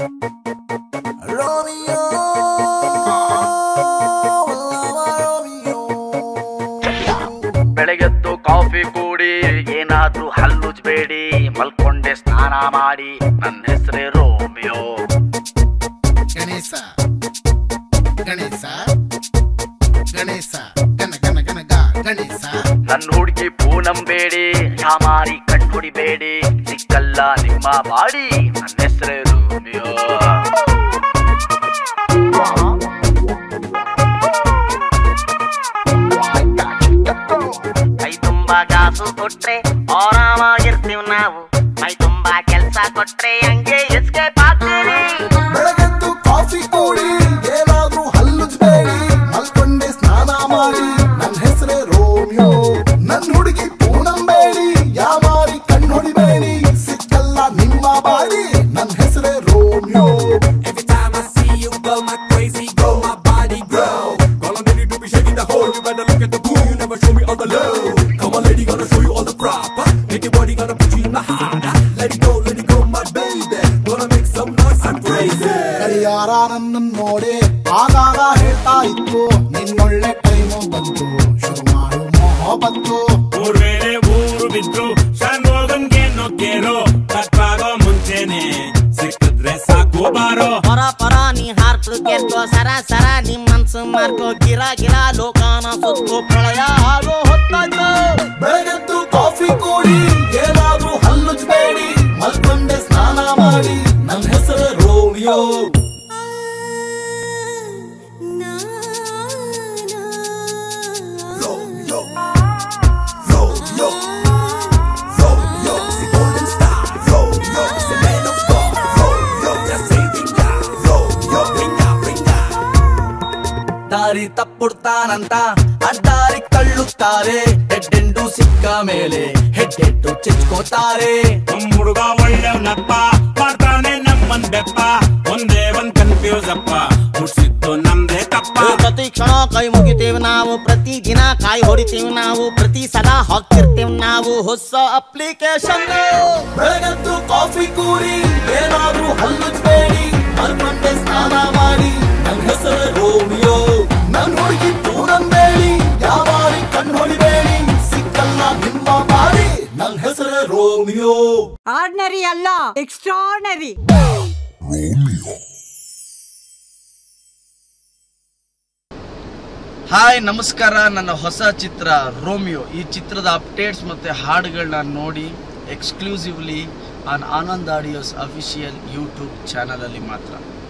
Romeo, Romeo. ಬೆಳಗೆದ್ದು coffee ಕೂಡಿ ಏನಾದ್ರೂ ಹಲ್ಲುಜ್ಬೇಡಿ ಮಲ್ಕೊಂಡೆ ಸ್ನಾನ ಮಾಡಿ ನನ್ನ ಹೆಸರೇ ರೋಮಿಯೋ ಗಣೇಶ ಗಣೇಶ ಗಣೇಶ ಗಣ ಗಣ ಗಣ ಗ ಗಣೇಶ ನನ್ನ ಹುಡುಗಿ ಪೂನಂಬೇಡಿ ಯಾಮಾರಿ ಕಣ್ಹುಡಿಬೇಡಿ ಸಿಕ್ಕಲ್ಲ ನಿಮ್ಮ ಬಾಡಿ ನನ್ನ ಹೆಸರೇ ರೋಮಿಯೋ ಮೈ ತುಂಬಾ ಗಾಸು ಕೊಟ್ರೆ ಆರಾಮಾಗಿರ್ತೀವಿ ನಾವು ಮೈ ತುಂಬಾ ಕೆಲ್ಸ ಕೊಟ್ರೆ ಹಂಗೆ ಎಸ್ಕೇಪ್ ಆಗ್ತೀವಿ ಬೆಳಗೆದ್ದು ಕಾಫಿ ಕೂಡಿ ಏನಾದ್ರೂ ಹಲ್ಲುಜ್ಬೇಡಿ ಮಲ್ಕೊಂಡೆ ಸ್ನಾನ ಮಾಡಿ ನನ್ನ ಹೆಸರೇ ರೋಮಿಯೋ ನನ್ನ ಹುಡುಗಿ ಪೂನಂಬೇಡಿ ಯಾಮಾರಿ ಕಣ್ಣೊಡಿಬೇಡಿ ಸಿಕ್ಕಲ್ಲ ನಿಮ್ಮ ಬಾಡಿ ನನ್ನ ಹೆಸರೇ Romeo Every time I see you go, my crazy go, my body grow. Gonna need you to be shaking the hole. You better look at the boo. You never show me all the love. Come on, lady, gonna show you all the proper. Make your body gonna put you in my heart. Let it go, let it go, my baby. Gonna make some noise, I'm crazy. ಗಡಿಯಾರ ನನ್ನ ನೋಡಿ ಆಗಾಗ ಹೇಳ್ತಾ ಇತ್ತು ನಿನ್ನೊಳ್ಳೆ time ಬಂತು ಶುರು ಮಾಡು ಮೊಹಬತ್ತು ಊರ್ ಬೇರೆ ಊರು ಬಿದ್ರು ಶಾನ್ಭೋಗನ್ಗೆ ನೊಕ್ಕೇರೋ ಕಟ್ಟಾಗೋ ಮುಂಚೆನೆ ಸಿಕ್ಕಿದ್ರೆ ಸಾಕು ಬಾರೋ ಪರ ಪರ ನೀ ಹಾರ್ತು ಗೆದ್ದೋ ಸರ ಸರ ನಿಮ್ ಮನ್ಸು ಮಾರ್ಕೋ ಗಿರ ಗಿರ ಲೋಕಾನ ಸುತ್ತೋ ಪ್ರಳಯ ಆಗೋ ಹೊತ್ತಾಯ್ತು ಬೆಳಗೆದ್ದು ಕಾಫಿ ಕೂಡಿ ಏನಾದ್ರೂ ಹಲ್ಲುಜ್ಬೇಡಿ ಮಲ್ಕೊಂಡೆ ಸ್ನಾನ ಮಾಡಿ ನನ್ನ ಹೆಸರು Romeo Romeo, Romeo, Romeo, the golden star. Romeo, the man of God. Romeo, the saving God. Romeo, bring out, bring out. ದಾರಿ ತಪ್ಪುಡ್ತಾನಂತ ಅಡ್ಡಾರಿ ತಳ್ಳುತ್ತಾರೆ ಹೆಡ್ಡೆಂಡು ಸಿಕ್ಕ ಮೇಲೆ ಹೆಡ್ಡೆಟ್ಟು ಚಿಚ್ಕೋತಾರೆ ನಮ್ ಹುಡುಗ ಒಳ್ಳೆವ್ನಪ್ಪ ಮಾಡ್ತಾನೆ ನಮ್ಮನ್ ಬೆಪ್ಪ ಒಂದೇ ಒಂದ್ ಕನ್ಫ್ಯೂಸ್ ಅಪ್ಪ ಹುಡ್ಸಿದ್ದು ನಮ್ದೇ ತಪ್ಪ ಪ್ರತಿ ಕ್ಷಣ ಕೈ ಮುಗಿತೇವೆ ನಾವು ಪ್ರತಿ ದಿನ ಕಾಯಿ ಹೊಡಿತೀವಿ ನಾವು ಪ್ರತಿ ಸಲ ಹಾಕ್ತಿರ್ತೀವಿ ನಾವು ಹೊಸ ಅಪ್ಲಿಕೇಶನ್ ಬೆಳಗೆದ್ದು ಕಾಫಿ ಕೂಡಿ ಏನಾದ್ರೂ ಹಲ್ಲುಜ್ಬೇಡಿ ಮಲ್ಕೊಂಡೆ ಸ್ನಾನ ಮಾಡಿ ನನ್ನ ಹೆಸರು ರೋಮಿಯೋ ನನ್ನ ಹುಡುಗಿ ಪೂನಂಬೇಡಿ ಯಾವಾರಿ ಕಣ್ಣು ಹೊಡಿಬೇಡಿ ಸಿಕ್ಕಲ್ಲ ನಿಮ್ಮ ಬಾಡಿ ನನ್ನ ಹೆಸರು ರೋಮಿಯೋ ಆರ್ಡಿನರಿ ಅಲ್ಲ ಎಕ್ಸ್ಟ್ರಾರ್ನರಿ ಹಾಯ್ ನಮಸ್ಕಾರ ನನ್ನ ಹೊಸ ಚಿತ್ರ ರೋಮಿಯೋ ಈ ಚಿತ್ರದ ಅಪ್ಡೇಟ್ಸ್ ಮತ್ತು ಹಾಡುಗಳನ್ನ ನೋಡಿ exclusively on Anand audios official YouTube ಚಾನಲಲ್ಲಿ ಮಾತ್ರ